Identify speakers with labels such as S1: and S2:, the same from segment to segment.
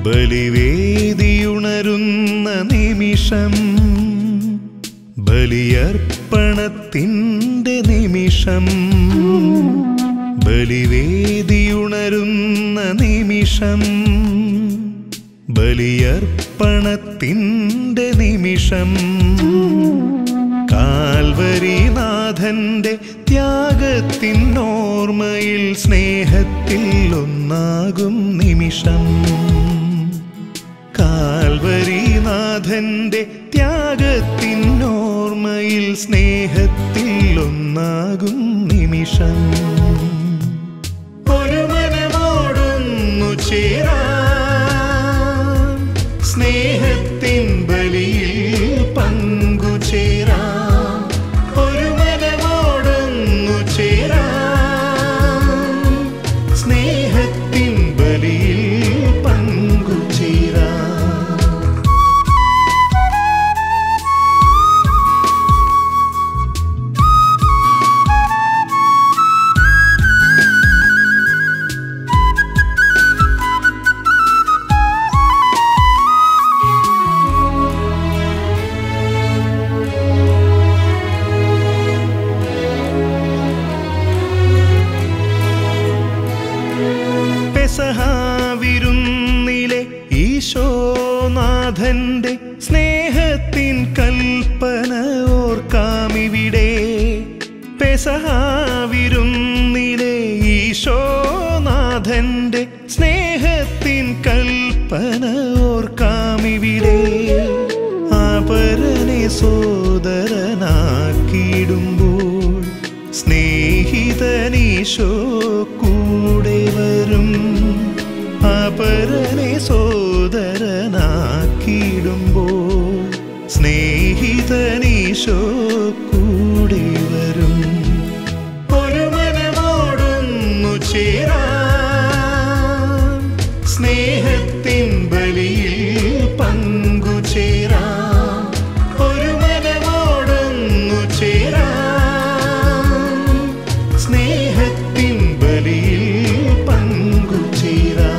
S1: ബലിവേദിയുണരുന്ന നിമിഷം ബലിയർപ്പണത്തിൻ്റെ നിമിഷം ബലിവേദിയുണരുന്ന നിമിഷം ബലിയർപ്പണത്തിൻ്റെ നിമിഷം കാൽവരിനാഥന്റെ ത്യാഗത്തിൻ ഓർമ്മയിൽ സ്നേഹത്തിൽ ഒന്നാകും നിമിഷം കാൽവരിനാഥന്റെ ത്യാഗത്തിൻ ഓർമ്മയിൽ സ്നേഹത്തിൽ ഒന്നാകും നിമിഷം ഒരു മനമോടൊന്നു ചേരാൻ സ്നേഹത്തിൻ ബലിയിൽ പങ്കുചേരാൻ ഒരു മനമോടൊന്നു ചേരാൻ സ്നേഹത്തിൻ ബലിയിൽ പങ്കുചേരാൻ പെസഹാവിരുന്നിലെ ഈശോനാഥന്റെ സ്നേഹത്തിൻ കൽപ്പന ഓർക്കാമിവിടെ പെസഹാവിരുന്നിലെ ഈശോനാഥന്റെ സ്നേഹത്തിൻ കൽപ്പന ഓർക്കാമിവിടെ അപരനെ സോദരനാക്കിയിടുമ്പോൾ സ്നേഹിതനീശോ കൂടെ വരും അപരനെ സോദരനാക്കിയിടുമ്പോൾ സ്നേഹിതനീശോ കൂടെ വരും ഒരു മനമോടൊന്നു ചേരാൻ സ്നേഹത്തിൻ ബലിയിൽ പങ്കുചേരാൻ ഒരു മനമോടൊന്നു ചേരാൻ സ്നേഹത്തിൻ ബലിയിൽ പങ്കുചേരാൻ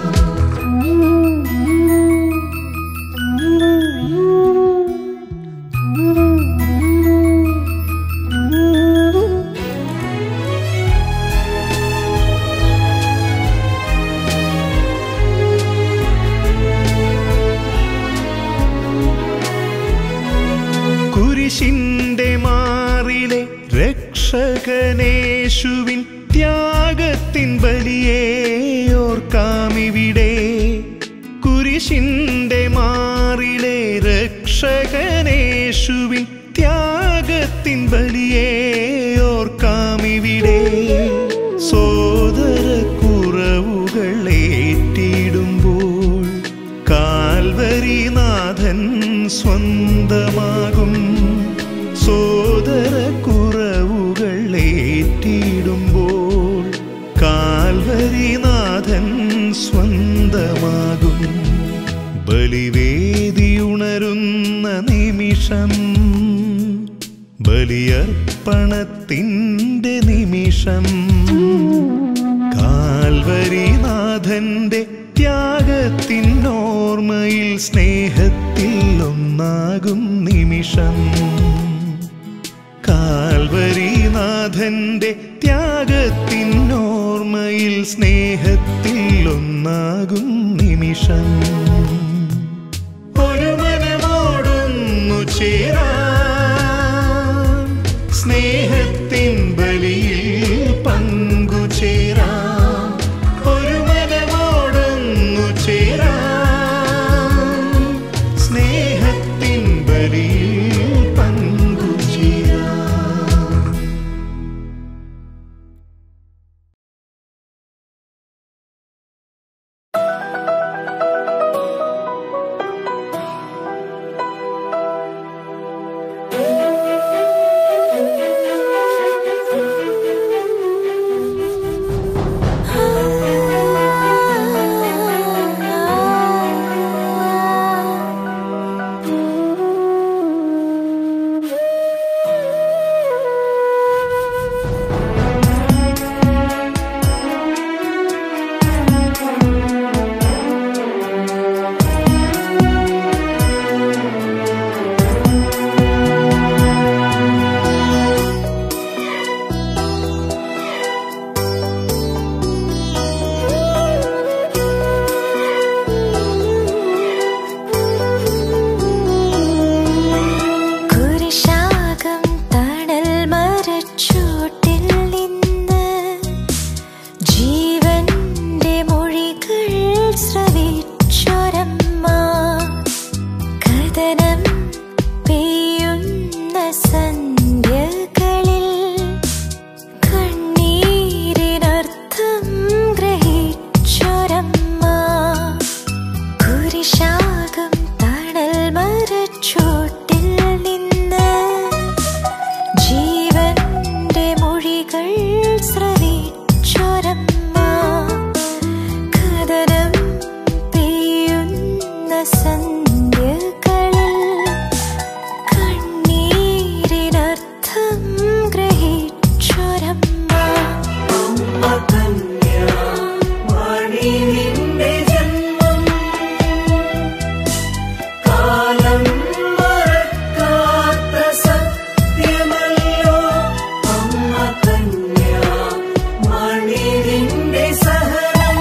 S1: കുരിശിന്റെ മാറിലെ രക്ഷകനേശുവിൻ ത്യാഗത്തിൻ ബലിയെ ഓർക്കാമിവിടെ കുരിശിന്റെ മാറിലെ രക്ഷകനേശുവിൻ ത്യാഗത്തിൻ ബലിയെ ഓർക്കാമിവിടെ സോദര കുറവുകൾ ഏറ്റിടുമ്പോൾ കാൽവരിനാഥൻ സ്വന്തമാകും സോദര കുറവുകൾ ഏറ്റിടുമ്പോൾ കാൽവരിനാഥൻ സ്വന്തമാകും ബലിവേദിയുണരുന്ന നിമിഷം ബലിയർപ്പണത്തിൻ്റെ നിമിഷം കാൽവരിനാഥന്റെ ത്യാഗത്തിൻ ഓർമ്മയിൽ സ്നേഹത്തിൽ ഒന്നാകും നിമിഷം കാൽവരിനാഥന്റെ ത്യാഗത്തിൻ ഓർമ്മയിൽ സ്നേഹത്തിൽ ഒന്നാകും നിമിഷം ഒരു മനമോടൊന്നു ചേരാൻ സ്നേഹത്തിൻ ബലിയിൽ പങ്കുചേരാൻ ഒരു മനമോടൊന്നു ചേരാൻ സ്നേഹത്തിൻ ബലിയിൽ പങ്കുചേരാൻ
S2: ും അമ്മ കന്യാമണി നിന്റെ ജന്മം കാലം മറക്കാത്ത സത്യമല്ലോ അമ്മ കന്യാമണി നിന്റെ സഹനം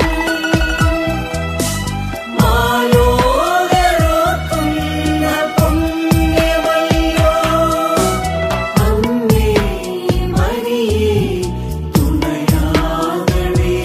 S2: മാലോകരോക്കുന്ന പുണ്യമല്ലോ അമ്മേ മരിയേ തുണയാകണേ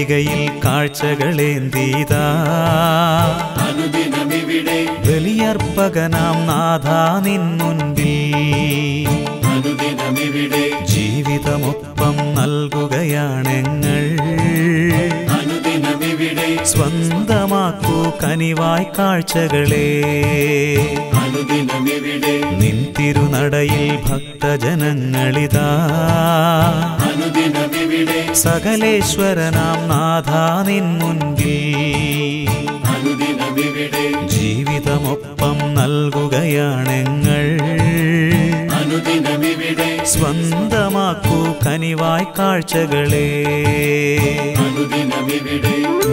S1: ബലിവേദികയിൽ കാഴ്ചകളേന്തീതാ
S2: അനുദിനമിവിടെ
S1: ബലിയർപ്പകനാം നാഥ നിൻ മുൻപിൽ
S2: അനുദിനമിവിടെ
S1: ജീവിതമൊപ്പം നൽകുകയാണെങ്ങൾ
S2: അനുദിനമിവിടെ
S1: സ്വന്തമാക്കൂ കനിവായി കാഴ്ചകളെ
S2: അനുദിനമിവിടെ
S1: നിൻ തിരുനടയിൽ ഭക്തജനങ്ങളിതാ
S2: അനുദിനമിവിടെ
S1: സകലേശ്വരനാം നാഥ നിൻ മുൻപിൽ
S2: അനുദിനമിവിടെ
S1: ജീവിതമൊപ്പം നൽകുകയാണെങ്ങൾ
S2: അനുദിനമിവിടെ
S1: സ്വന്തമാക്കൂ കനിവായി കാഴ്ചകളെ
S2: അനുദിനമിവിടെ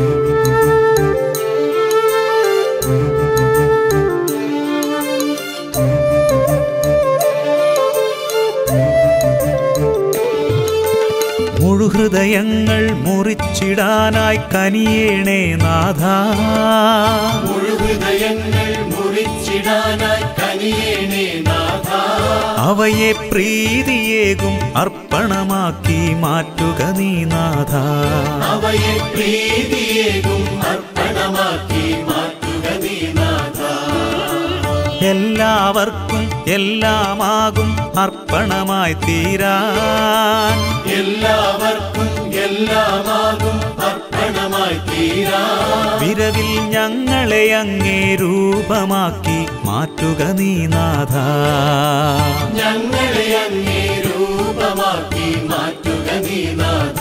S1: മുഴുഹൃദയങ്ങൾ മുറിച്ചിടാനായി കനിയേണേ നാഥ
S2: മുഴുഹൃദയങ്ങൾ മുറിച്ചിടാനായി കനിയേണേ നാഥ
S1: അവയെ പ്രീതിയേകും അർപ്പണമാക്കി മാറ്റുക നീ നാഥ
S2: അവയെ പ്രീതിയേകും അർപ്പണമാക്കി മാറ്റുക നീ നാഥ
S1: എല്ലാവർക്കും എല്ലാമാകും അർപ്പണമായി തീരാൻ
S2: എല്ലാവർക്കും എല്ലാമാകും അർപ്പണമായി തീരാ
S1: വിരവിൽ ഞങ്ങളെ അങ്ങേ രൂപമാക്കി മാറ്റുക നീ നാഥ
S2: ഞങ്ങളെ അങ്ങേ രൂപമാക്കി മാറ്റുക നീ നാഥ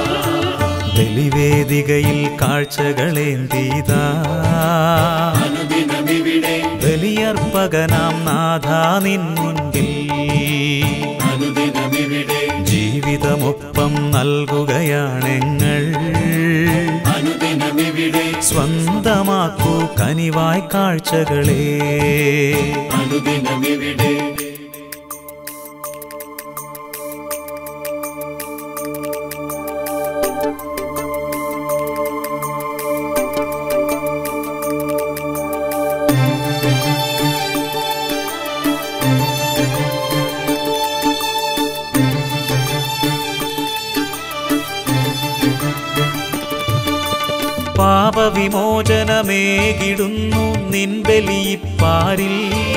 S1: ബലിവേദികയിൽ കാഴ്ചകളേന്തീതാ
S2: അനുദിനമിവിടെ
S1: ബലിയർപ്പകനാം നാഥ നിൻ മുൻപിൽ
S2: അനുദിനമിവിടെ
S1: ജീവിതമൊപ്പം നൽകുകയാണെങ്ങൾ
S2: അനുദിനമിവിടെ
S1: സ്വന്തമാക്കൂ കനിവായി കാഴ്ചകളെ
S2: അനുദിനമിവിടെ
S1: പാപവിമോചനമേകിടുന്നു നിൻ ബലിയിപ്പാരിൽ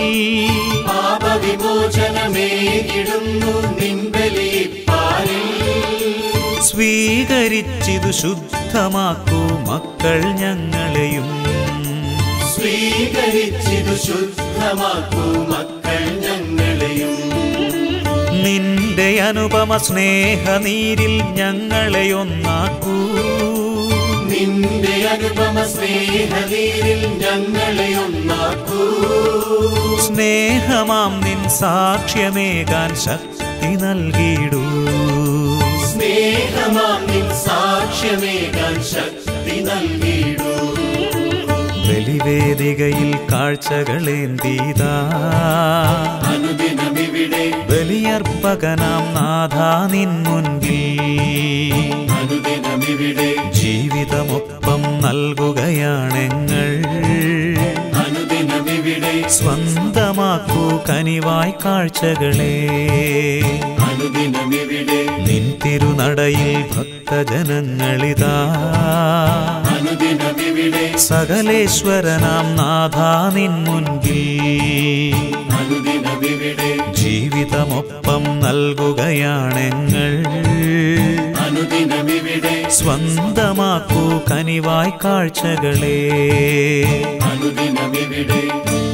S2: പാപവിമോചനമേകിടുന്നു നിൻബലിപ്പാരിൽ
S1: സ്വീകരിച്ചിതു ശുദ്ധമാക്കൂ മക്കൾ ഞങ്ങളെയും
S2: സ്വീകരിച്ചിതു ശുദ്ധമാക്കൂ മക്കൾ ഞങ്ങളെയും
S1: നിന്റെ അനുപമ സ്നേഹനീരിൽ ഞങ്ങളെ ഒന്നാക്കൂ
S2: നിന്റെ അനുപമ സ്നേഹനീരിൽ ഞങ്ങളെ ഒന്നാക്കൂ
S1: സ്നേഹമാം നിൻ സാക്ഷ്യമേകാൻ ശക്തി നൽകിയിടൂ
S2: സ്നേഹമാം നിൻ സാക്ഷ്യമേകാൻ ശക്തി നൽകിയിടൂ
S1: ബലിവേദികയിൽ കാഴ്ചകളേന്തീതാ
S2: അനുദിനമിവിടെ
S1: ബലിയർപ്പകനാം നാഥ നിൻ മുൻപിൽ
S2: അനുദിനമിവിടെ
S1: ജീവിതമൊപ്പം നൽകുകയാണെങ്ങൾ
S2: അനുദിനമിവിടെ
S1: സ്വന്തമാക്കൂ കനിവായി കാഴ്ചകളെ
S2: അനുദിനമിവിടെ
S1: നിൻ തിരുനടയിൽ ഭക്തജനങ്ങളിതാ
S2: അനുദിനമിവിടെ
S1: സകലേശ്വരനാം നാഥ നിൻ മുൻപിൽ
S2: അനുദിനമിവിടെ
S1: ജീവിതമൊപ്പം നൽകുകയാണെങ്ങൾ
S2: അനുദിനമിവിടെ
S1: സ്വന്തമാക്കൂ കനിവായി കാഴ്ചകളെ
S2: അനുദിനമിവിടെ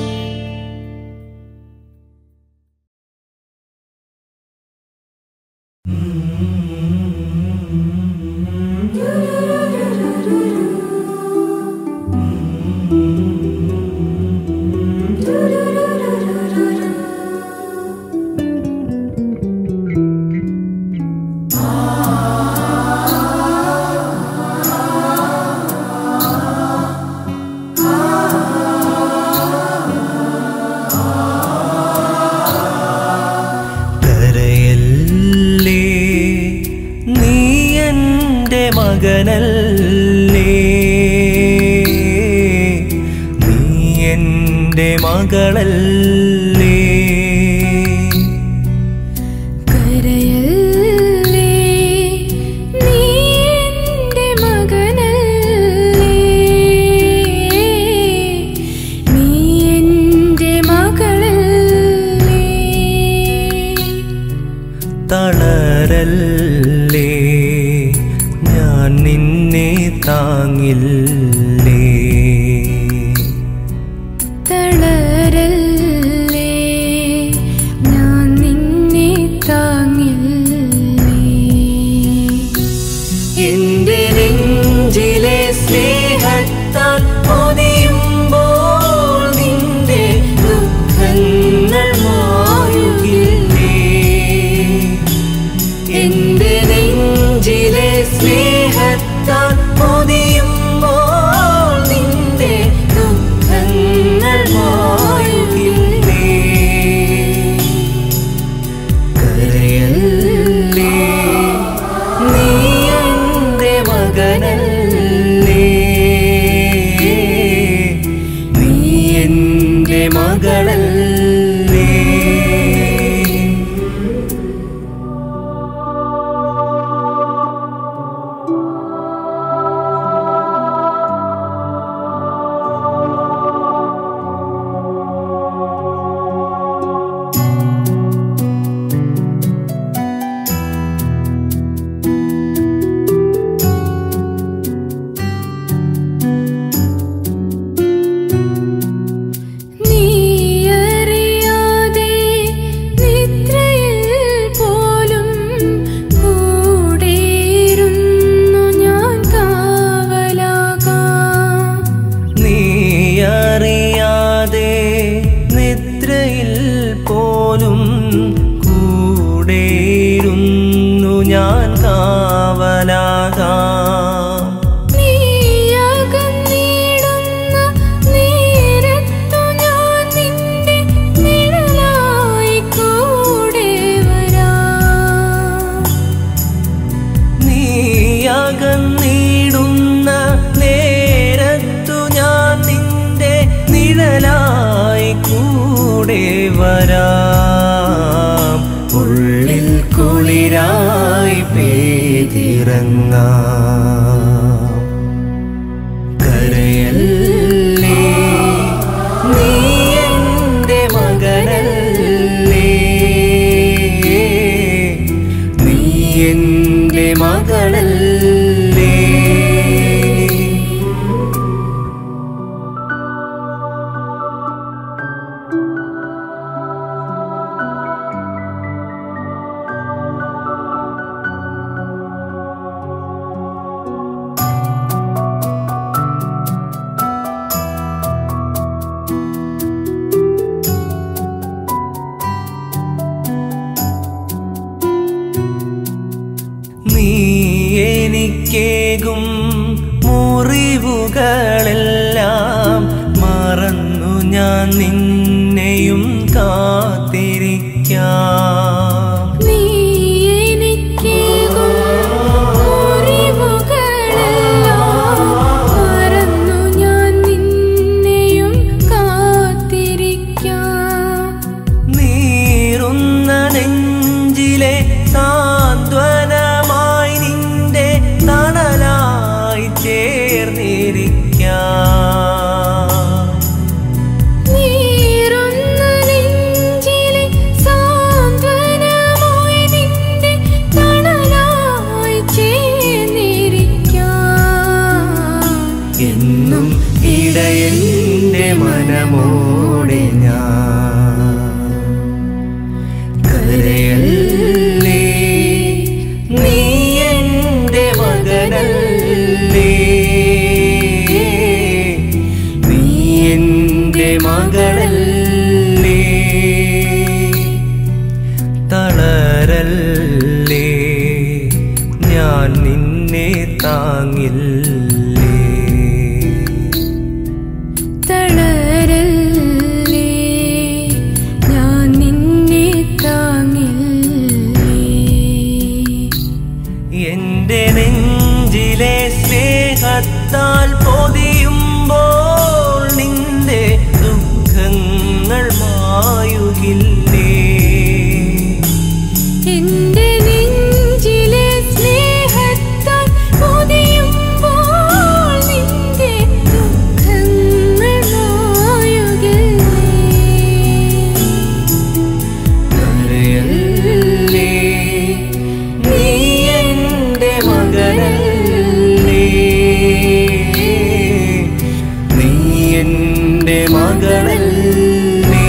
S3: കരയല്ലേ നീ എൻ്റെ മകനല്ലേ നീ എൻ്റെ മകളല്ലേ
S4: കരയല്ലേ നീ എൻ്റെ മകനല്ലേ
S3: പോലും കൂടെയിരുന്നു ഞാൻ കാവലാകാം
S4: നീയകന്നിടുന്ന നേരത്തു ഞാൻ നിന്റെ നിഴലായി കൂടെ വരാം
S3: നീയകന്നിടുന്ന നേരത്തു ഞാൻ നിന്റെ നിഴലായി കൂടെ വരാം ഉള്ളിൽ കുളിരായി പേതിറങ്ങാം കരയല്ലേ നീ എൻ്റെ മകനല്ലേ നീ എൻ്റെ മകളല്ലേ നീ എനിക്കേകും മുറിവുകളെല്ലാം മറന്നു ഞാൻ നിന്നെയും കാത്തിരിക്കാം
S4: നീ എനിക്കേകും മുറിവുകളെല്ലാം മറന്നു ഞാൻ നിന്നെയും കാത്തിരിക്കാം
S3: നീറുന്ന നെഞ്ചിലെ സാന്ത്വനമായി നിന്റെ തണലായി ചേർന്നിരിക്കാം
S4: നീറുന്ന നെഞ്ചിലെ സാന്ത്വനമായി നിന്റെ തണലായി ചേർന്നിരിക്കാം
S3: എന്നും ഇടയന്റെ മനമോടെ ഞാൻ കരയല്ലേ നീ എൻ്റെ മകനല്ലേ നീ എൻ്റെ മകളല്ലേ തളരല്ലേ ഞാൻ നിന്നെ താങ്ങില്ലേ
S4: തളരല്ലേ ഞാൻ നിന്നെ താങ്ങില്ലേ
S3: എന്റെ നെഞ്ചിലെ സ്നേഹത്താൽ പൊതിയുമ്പോൾ നിന്റെ ദുഃഖങ്ങൾ മായുകില്ലേ
S4: എന്റെ നെഞ്ചിലെ സ്നേഹത്താൽ പൊതിയുമ്പോൾ നിന്റെ ദുഃഖങ്ങൾ മായുകില്ലേ
S3: കരയല്ലേ നീ എൻ്റെ മകനല്ലേ നീ എൻ്റെ മകളല്ലേ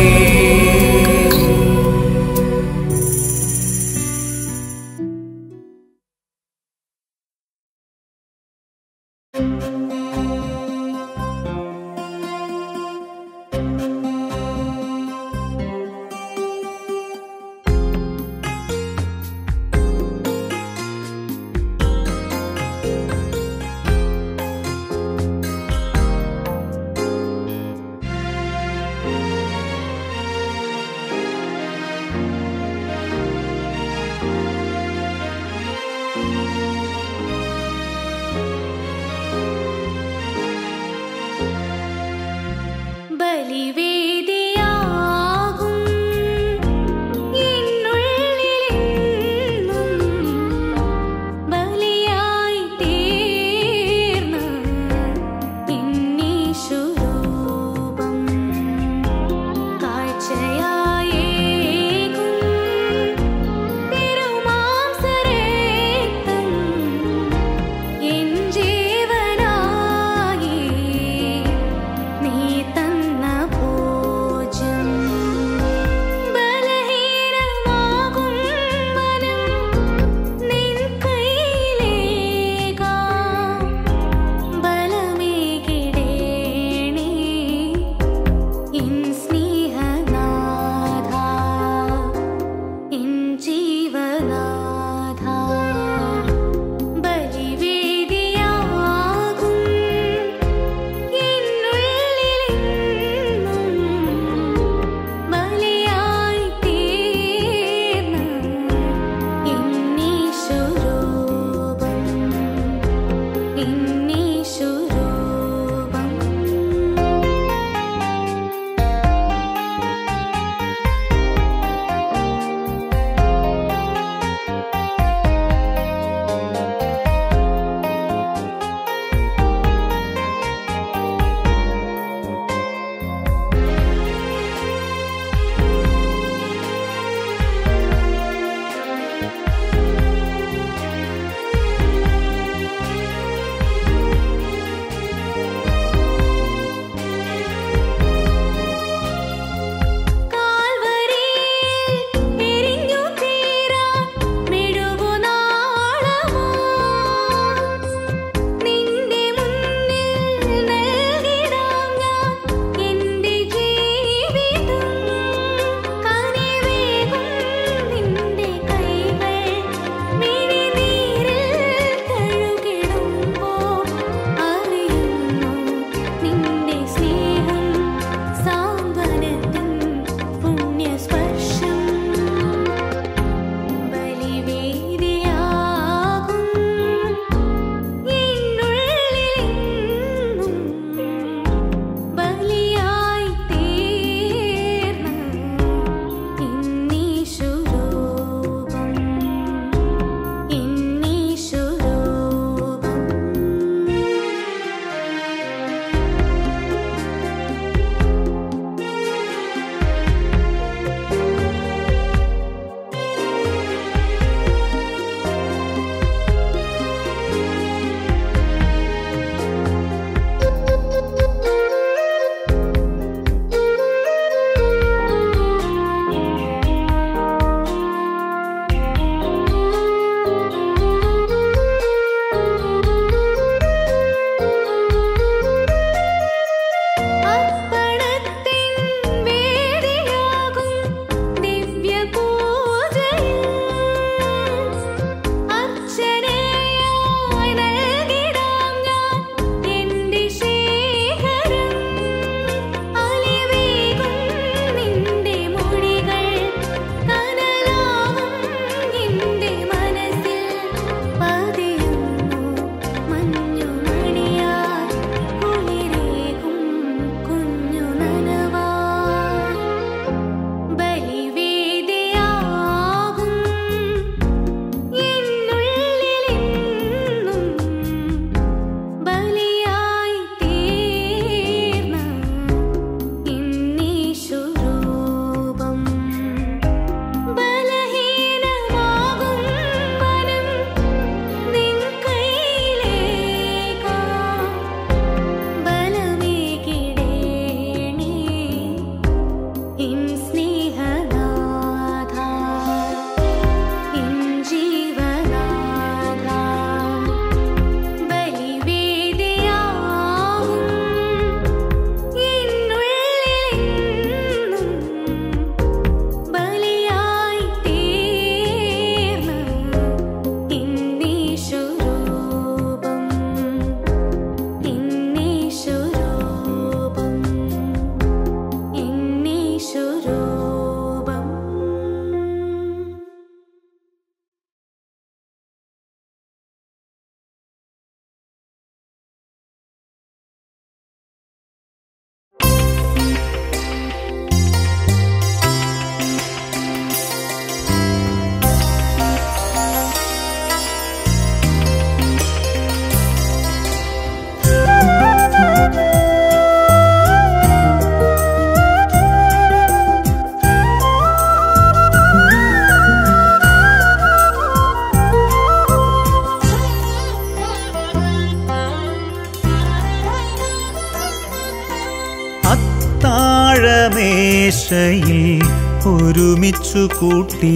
S1: അത്താഴമേശയിൽ ഒരുമിച്ചു കൂട്ടി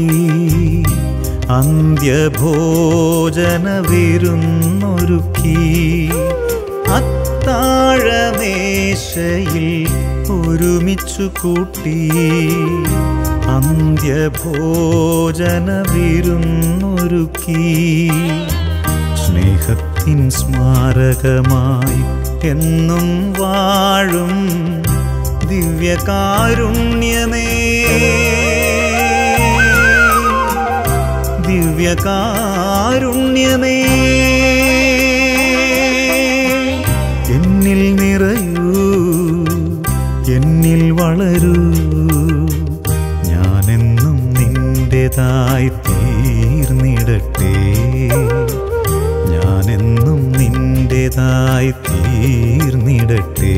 S1: അന്ത്യഭോജന വിരുന്നൊരുക്കി അത്താഴമേശയിൽ ഒരുമിച്ചു കൂട്ടി അന്ത്യഭോജന വിരുന്നൊരുക്കി സ്നേഹത്തിൻ സ്മാരകമായി എന്നും വാഴും ദിവ്യകാരുണ്യമേ ദിവ്യകാരുണ്യമേ എന്നിൽ നിറയൂ എന്നിൽ വളരൂ ഞാനെന്നും നിന്റേതായി തീർന്നിടട്ടെ ഞാനെന്നും നിന്റേതായി തീർന്നിടട്ടെ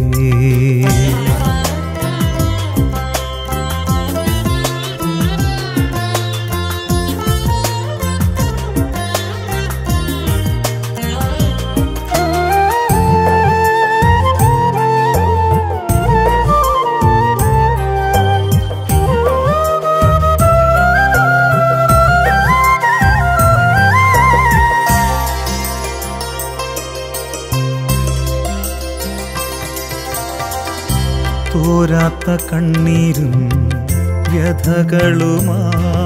S1: തോരാത്ത കണ്ണീരും വ്യഥകളുമാ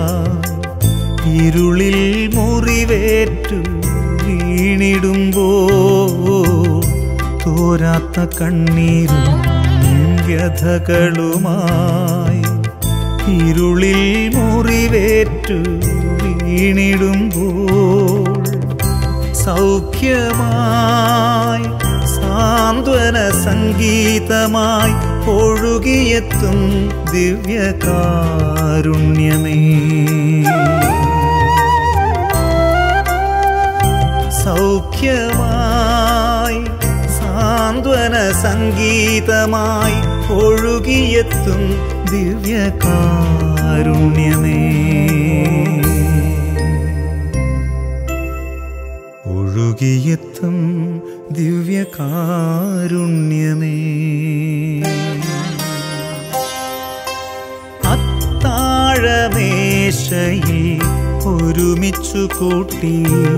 S1: ഇരുളിൽ മുറിവേറ്റു വീണിടുമ്പോ തോരാത്ത കണ്ണീരും വ്യഥകളുമായി ഇരുളിൽ മുറിവേറ്റു വീണിടുമ്പോൾ സൗഖ്യമായി സാന്ത്വന സംഗീതമായി ഒഴുകിയെത്തും ദിവ്യകാരുണ്യമേ സൗഖ്യമായി സാന്ത്വന സംഗീതമായി ഒഴുകിയെത്തും ദിവ്യകാരുണ്യമേ ഒഴുകിയെത്തും ദിവ്യകാരുണ്യമേ അത്താഴമേശയിൽ ഒരുമിച്ചു കൂട്ടി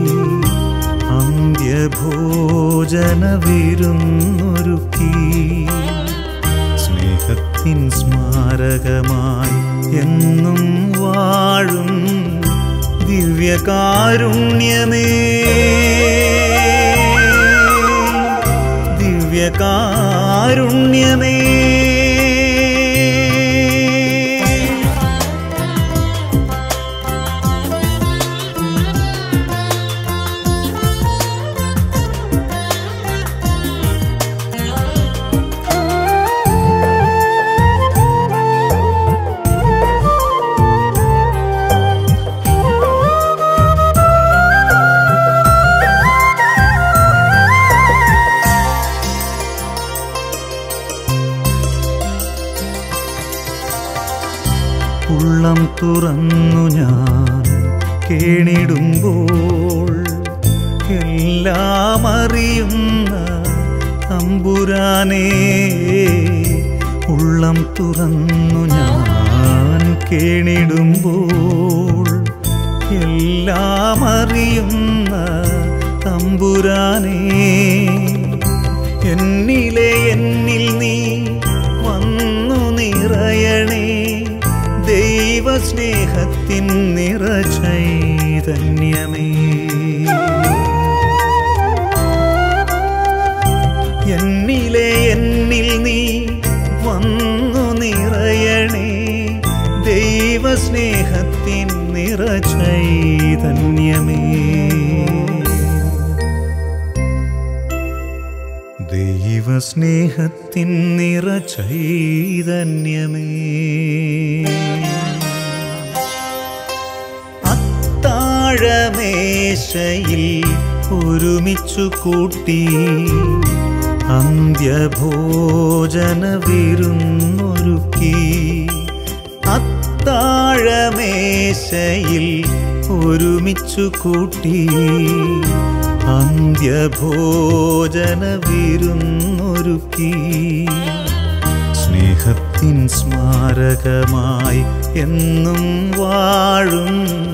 S1: അന്ത്യഭോജന വിരുന്നൊരുക്കി സ്നേഹത്തിൻ സ്മാരകമായി എന്നും വാഴും ദിവ്യകാരുണ്യമേ ദിവ്യകാരുണ്യമേ ഉള്ളം തുറന്നു ഞാൻ കേണിടുമ്പോൾ എല്ലാം അറിയുന്ന തമ്പുരാനേ ഉള്ളം തുറന്നു ഞാൻ കേണിടുമ്പോൾ എല്ലാം അറിയുന്ന തമ്പുരാനേ എന്നിലെ എന്നിൽ നീ വന്നു നിറയണേ ദൈവസ്നേഹത്തിൻ നിറചൈതന്യമേ എന്നിലെ എന്നിൽ നീ വന്നു നിറയണേ ദൈവസ്നേഹത്തിൻ നിറചൈതന്യമേ ദൈവസ്നേഹത്തിൻ നിറചൈതന്യമേ അത്താഴമേശയിൽ ഒരുമിച്ചു കൂട്ടി അന്ത്യഭോജന വിരുന്നൊരുക്കി അത്താഴമേശയിൽ ഒരുമിച്ചു കൂട്ടി അന്ത്യഭോജന വിരുന്നൊരുക്കി സ്നേഹത്തിൻ സ്മാരകമായി എന്നും വാഴും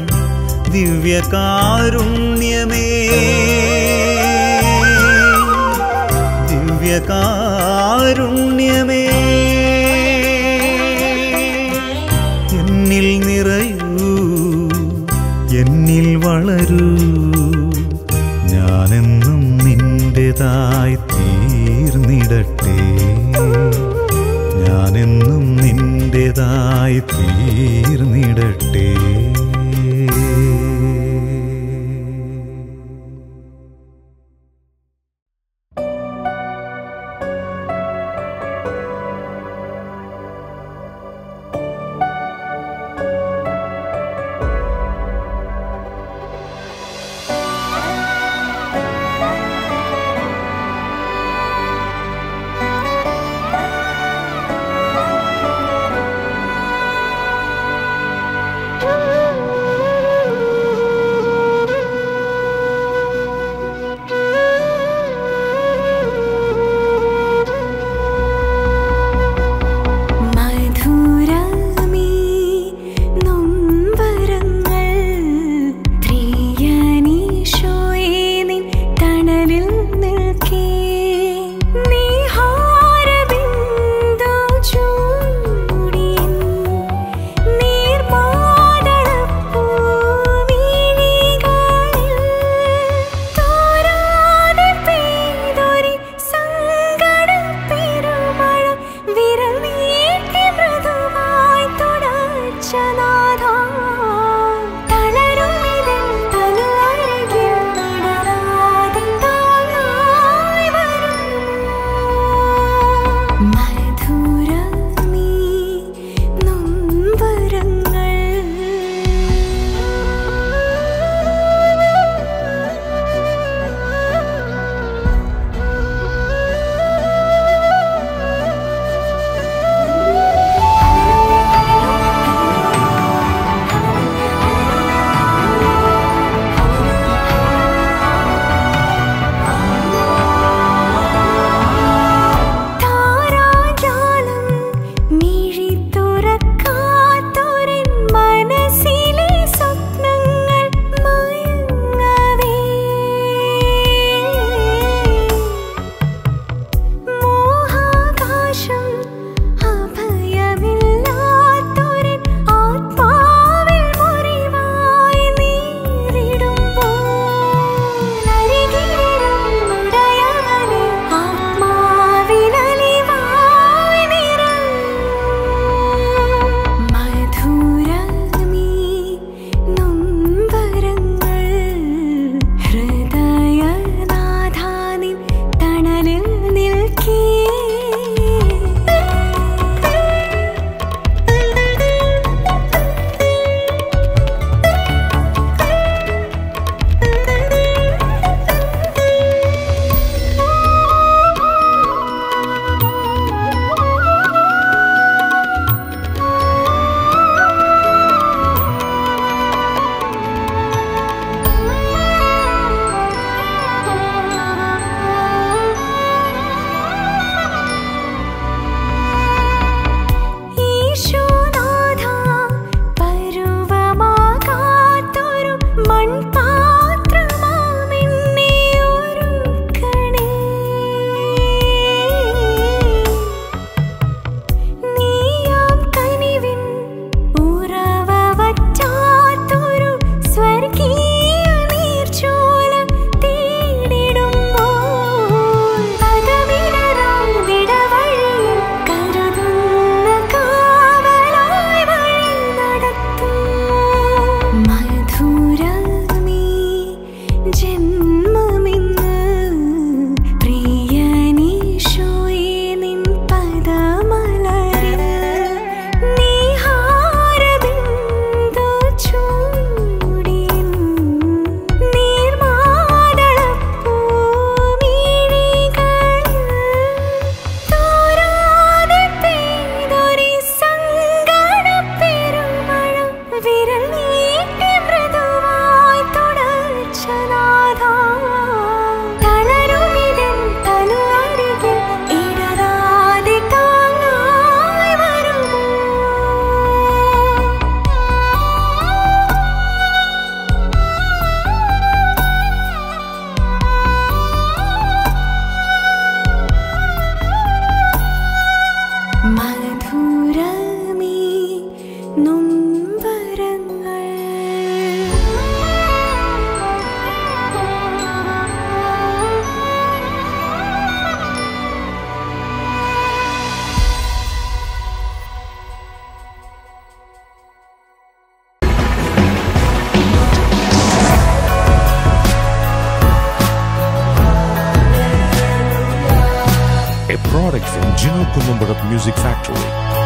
S1: ദിവ്യകാരുണ്യമേ ദിവ്യകാരുണ്യമേ എന്നിൽ നിറയൂ എന്നിൽ വളരൂ ഞാനെന്നും നിന്റേതായി തീർന്നിടട്ടെ ഞാനെന്നും നിന്റേതായി തീർന്നിടട്ടെ
S4: ആ
S5: Gino Kulumbada Music Factory.